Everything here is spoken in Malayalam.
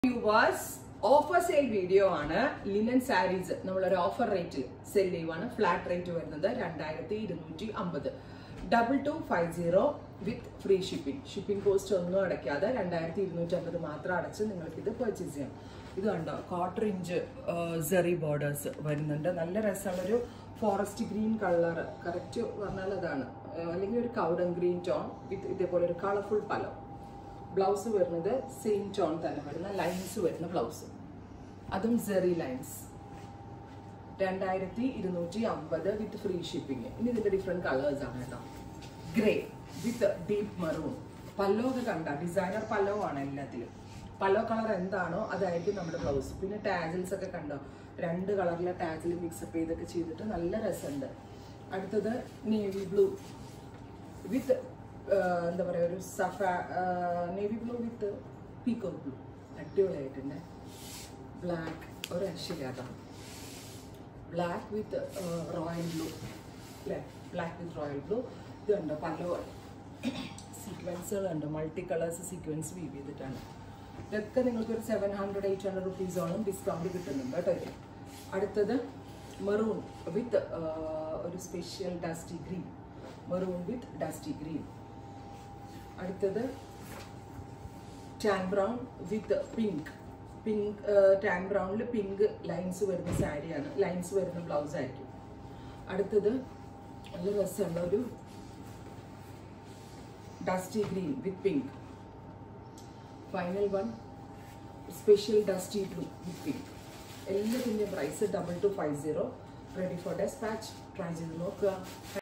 വ്യൂവേഴ്സ് ഓഫർ സെയിൽ വീഡിയോ ആണ് ലിനൻ സാരീസ് നമ്മളൊരു ഓഫർ റേറ്റിൽ സെൽ ചെയ്യുവാണ് ഫ്ലാറ്റ് റേറ്റ് വരുന്നത് രണ്ടായിരത്തി ഇരുന്നൂറ്റി അമ്പത് double two five zero with free shipping shipping cost ഒന്നും അടയ്ക്കാതെ രണ്ടായിരത്തി ഇരുന്നൂറ്റി അമ്പത് മാത്രം അടച്ച് നിങ്ങൾക്ക് ഇത് പർച്ചേസ് ചെയ്യാം ഇത് കണ്ടോ ക്വാർട്ടർ ഇഞ്ച് സെറി ബോർഡേഴ്സ് വരുന്നുണ്ട് നല്ല രസമുള്ളൊരു ഫോറസ്റ്റ് ഗ്രീൻ കളർ കറക്റ്റ് പറഞ്ഞാൽ അതാണ് ആ, അല്ലെങ്കിൽ ഒരു കൗഡൻ ഗ്രീൻ ടോൺ വിത്ത് ഇതേപോലെ ഒരു കളർഫുൾ പലോ ബ്ലൗസ് വരുന്നത് സെയിം ടോൺ തന്നെ വരുന്ന ലൈൻസ് വരുന്ന ബ്ലൗസ് അതും സെറി ലൈൻസ് രണ്ടായിരത്തി ഇരുന്നൂറ്റി അമ്പത് വിത്ത് ഫ്രീ ഷിപ്പിംഗ് ഇനി ഇതിന്റെ ഡിഫറെന്റ് കളേഴ്സ് ആണ് കേട്ടോ grey with deep maroon pallu ഒക്കെ കണ്ട ഡിസൈനർ പല്ലോ ആണ് എല്ലാത്തിലും പല്ലോ കളർ എന്താണോ അതായിരിക്കും നമ്മുടെ ബ്ലൗസ് പിന്നെ ടാസിൽസ് ഒക്കെ കണ്ടോ രണ്ട് കളറിലെ ടാസിൽ മിക്സപ്പ് ചെയ്തൊക്കെ ചെയ്തിട്ട് നല്ല രസമുണ്ട് അടുത്തത് നേവി ബ്ലൂ വിത്ത് എന്താ പറയുക ഒരു സഫ navy blue with peacock blue അടിപൊളിയായിട്ടുണ്ട് ബ്ലാക്ക് ഒരു രക്ഷയില്ലാത്ത ബ്ലാക്ക് വിത്ത് റോയൽ ബ്ലൂ അല്ലേ ബ്ലാക്ക് വിത്ത് റോയൽ ബ്ലൂ ഇത് കണ്ടോ പല സീക്വൻസുകളുണ്ട് മൾട്ടി കളേഴ്സ് സീക്വൻസ് വീവ് ചെയ്തിട്ടാണ് ഇതൊക്കെ നിങ്ങൾക്ക് ഒരു സെവൻ ഹൺഡ്രഡ് എയ്റ്റ് ഹൺഡ്രഡ് റുപ്പീസോളം ഡിസ്കൗണ്ട് കിട്ടുന്നുണ്ട് കേട്ടോ ഇതിൽ അടുത്തത് മെറൂൺ വിത്ത് ഒരു special dusty green maroon with dusty green അടുത്തത് tan brown with pink pink tan ബ്രൗണിൽ പിങ്ക് ലൈൻസ് വരുന്ന സാരിയാണ് ലൈൻസ് വരുന്ന ബ്ലൗസ് ആയിരിക്കും അടുത്തത് നല്ല രസമുള്ള ഒരു dusty green with pink final one special dusty blue with pink എല്ലാത്തിൻ്റെയും price double two five zero ready for despatch try ചെയ്ത് നോക്കുക